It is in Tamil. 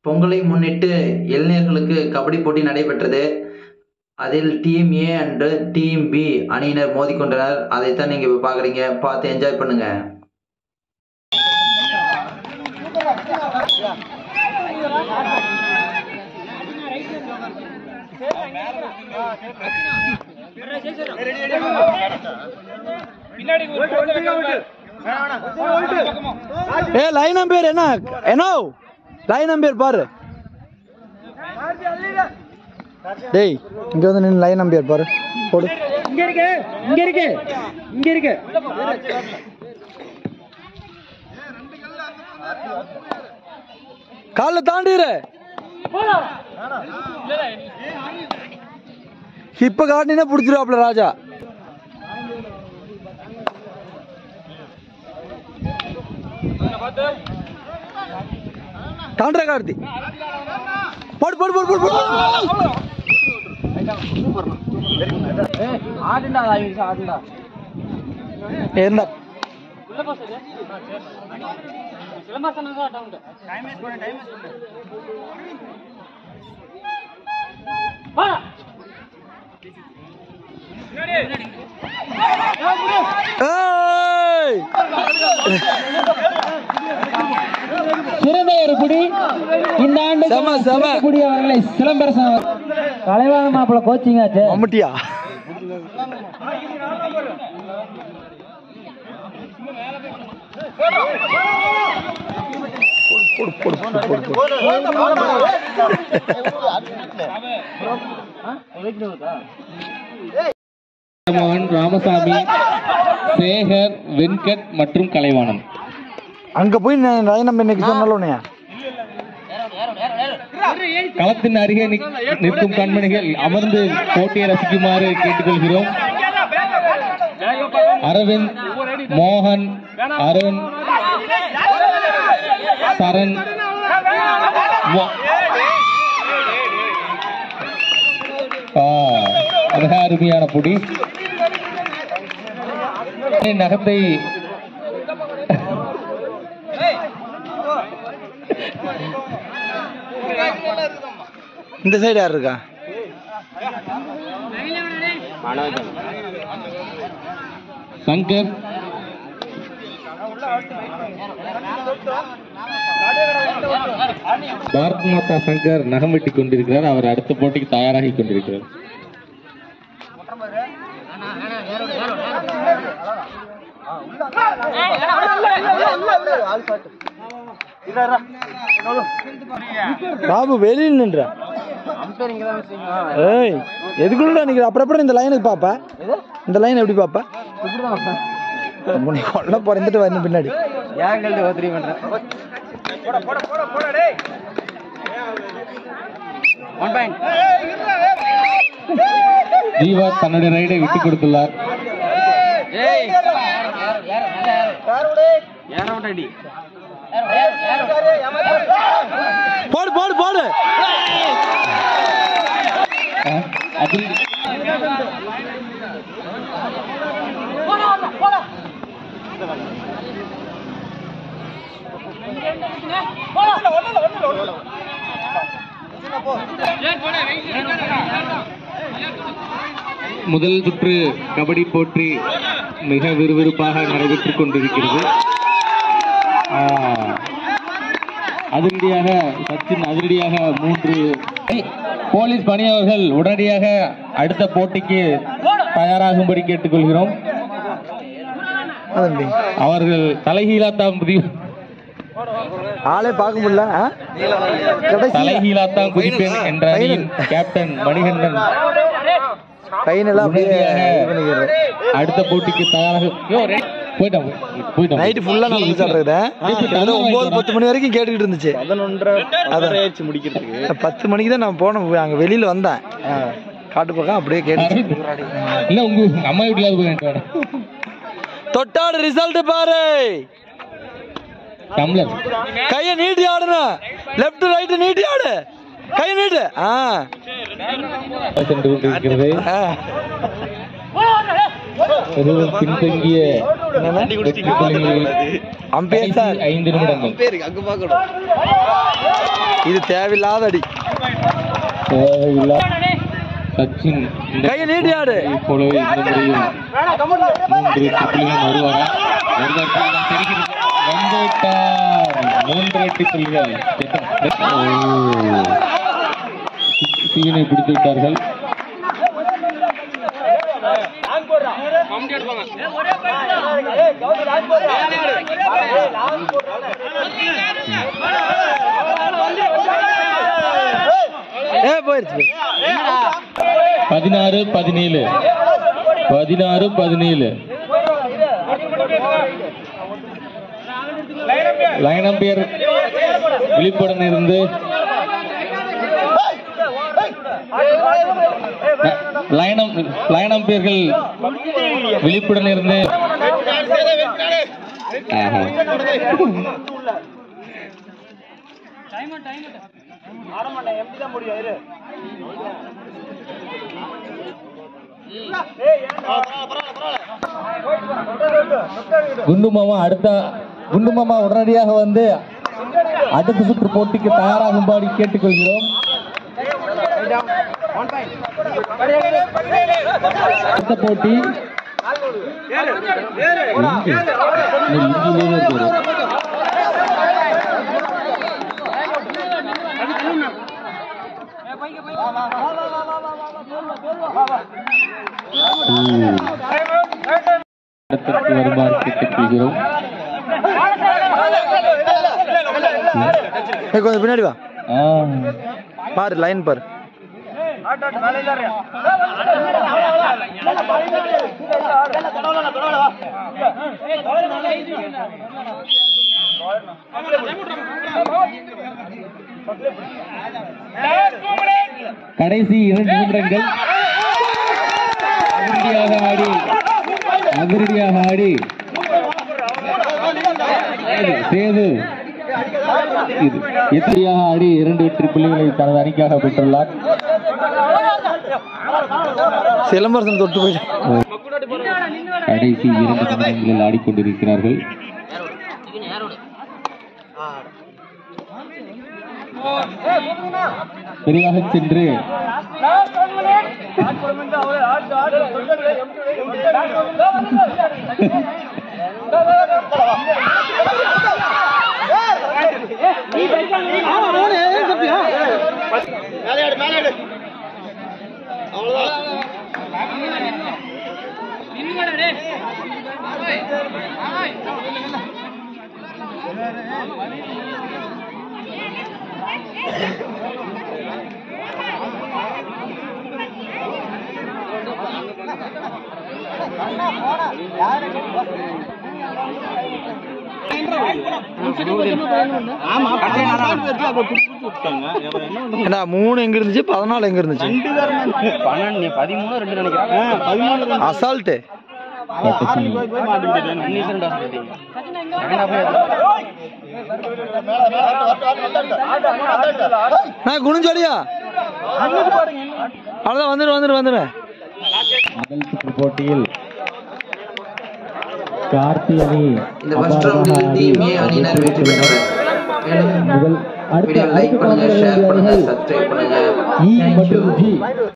பொங்கலை முன்னிட்டு இளைஞர்களுக்கு கபடி போட்டி நடைபெற்றது அதில் team A and team B அணியினர் மோதிக்கொண்டனர் அதைத்தான் நீங்க இப்ப பாக்குறீங்க பார்த்து என்ஜாய் பண்ணுங்க ஏ லைன் நம்பர் என்ன என்ன லைன் நம்பர் பாரு டேய் இங்க வந்து நின்று லைன் நம்பர் பாரு போடு இங்க இருக்கு இங்க இருக்கு இங்க இருக்கு கால்ல தாண்டிரு இப்ப காட்டினா புடிச்சிருவாப்ல ராஜா தாண்டா கார்த்தி போடு போடு போடு போடு போடு ஆடுண்டா ஆடுண்டா என்ன ஏய் சிறந்த ஒரு குடி இந்த ஆண்டு செம, செம. குடி அவர்களை சிலம்பரசன் அவர். கலைவாண மாப்பிள்ள கோச்சிங் ஆச்சு மம்முட்டியா மோகன் ராமசாமி சேகர் வெங்கட் மற்றும் கலைவாணன் அங்க போய் நான் லைன் நம்பர் இன்னைக்கு சொன்னாலும் உன்னைய களத்தின் அருகே நிக்- நிற்கும் கண்மணிகள் அமர்ந்து போட்டியை ரசிக்குமாறு கேட்டுக்கொள்கிறோம் அரவிந்த் மோகன் அருண் சரண் மோ- ஆ, மிக அருமையான பொடி நகத்தை இந்த சைடு யார் இருக்கா சங்கர் பாரத் மாதா சங்கர் நகம் வெட்டிக் கொண்டிருக்கிறார் அவர் அடுத்த போட்டிக்கு தயாராகி கொண்டிருக்கிறார் பாபு வெளியில் நின்ற ஏய் எதுக்குள்ள நிக்கிற அப்புறம் எப்படி இந்த லைனுக்கு பாப்பா இந்த லைன் எப்படி பாப்பா உன்னை கொல்ல போற இருந்துட்டு வரணும் பின்னாடி ஏங்கல்ட்டு ஓத்திரி பண்றேன் ஒன் பாயிண்ட் ஜீவா தன்னுடைய ரைடை விட்டுக் கொடுத்துள்ளார் ஏய் ஏற விட்டாடி போடு போடு போடு அஹ், அதில் முதல் சுற்று கபடி போட்டி மிக விறுவிறுப்பாக நடைபெற்றுக் கொண்டிருக்கிறது ஆஹ், அதிரடியாக சச்சின் அதிரடியாக மூன்று போலீஸ் பணியவர்கள் உடனடியாக அடுத்த போட்டிக்கு தயாராகும்படி கேட்டுக்கொள்கிறோம் அதம்பி அவர்கள் தலைகீழா தான் முடிவு ஆளே பார்க்க முடியல ஆ? கடைசியா தலைகீழா தான் குதிப்பேன் என்ற அணியின் கேப்டன் மணிகண்டன் பையனெல்லாம் அப்படியே உடனடியாக இது பண்ணிக்கிறது அடுத்த போட்டிக்கு தயாராக யோ, ரெடி. போயிட்டான் போயிட்டான் நைட்டு ஃபுல்லா நடந்து சாப்பிடுறது ஒன்பது பத்து மணி வரைக்கும் கேட்டுக்கிட்டு இருந்துச்சு அதான் முடிக்கிறதுக்கு பத்து மணிக்கு தான் நான் போனேன் அங்க வெளியில வந்தேன் காட்டு பக்கம் அப்படியே கேட்டு இல்ல உங்க அம்மா வீட்டுல போய் வாங்கிட்டு வரேன். தொட்டாடு ரிசல்ட் பாரு டம்ளர் கைய நீட்டி ஆடுன லெஃப்ட் ரைட் நீட்டி ஆடு கை நீட்டு ஆ சென்று கொண்டிருக்கிறது ஆ. மிகவும் பின்தங்கிய வெற்றி புள்ளிகளில் அம்பையர் கடைசி சார் ஐந்து நிமிடங்கள் இது தேவையில்லாத அடி தேவையில்லை சச்சின் இந்த கையை நீட்டி ஆடு. இப்பொழுது இந்த முறையும் மூன்று புள்ளிகள் வருவாரா வருவதற்கு இடம் தெரிகிறது வந்துவிட்டார் மூன்று எட்டு புள்ளிகள் தீவினை பிடித்து விட்டார்கள் ஏ போயிருச்சு பதினாறு பதினேழு பதினாறு பதினேழு லைனம் பேர் விழிப்புடன் இருந்து லைனம் லைனம் பேர்கள் விழிப்புடன் இருந்து ஆஹா. குண்டு மாமா அடுத்த குண்டு மாமா உடனடியாக வந்து அடுத்த சுற்று போட்டிக்கு தயாராகும்படி கேட்டுக்கொள்கிறோம் அடுத்த போட்டி எங்கே? இன்னும் இங்கேயே இருக்காரு. ம். அடுத்தடுத்து வருமாறு கேட்டுக்கொள்கிறோம் ஏய், கொஞ்சம் பின்னாடி வா ஆ. பாரு லைன் பாரு கடைசி இரண்டு நிமிடங்கள் அதிரடியாக ஆடி அதிரடியாக ஆடி சேது, சேது இது எத்திரியாக ஆடி இரண்டு வெற்றி புள்ளிகளை தனது அணிக்காக பெற்றுள்ளார் சிலம்பரசன் தொட்டு போயிட்டு கடைசி இரண்டு நிமிடங்களில் ஆடிக்கொண்டிருக்கிறார்கள் பெரிதாக சென்று ஏண்டா மூணு எங்க இருந்துச்சு பதினாலு எங்க இருந்துச்சு பன்னெண்டு பதிமூணு ரெண்டு நினைக்கிறேன் அசால்ட்டு நான் குனிஞ்சோடியா அவ்வளோதான் வந்துடு வந்துடு வந்துடு முதல் சுற்று போட்டியில் கார்த்தி அணி இந்த ஃபர்ஸ்ட் ரவுண்டில் டீம் ஏ அணியினர் வெற்றி பெற்றனர் மேலும் முதல் அடுத்த வீடியோ லைக் அடுத்த பண்ணுங்க களத்தில் ஷேர் பண்ணுங்க விளையாடுபவர்கள் சப்ஸ்கிரைப் பண்ணுங்க இ Thank you. மற்றும் ஜி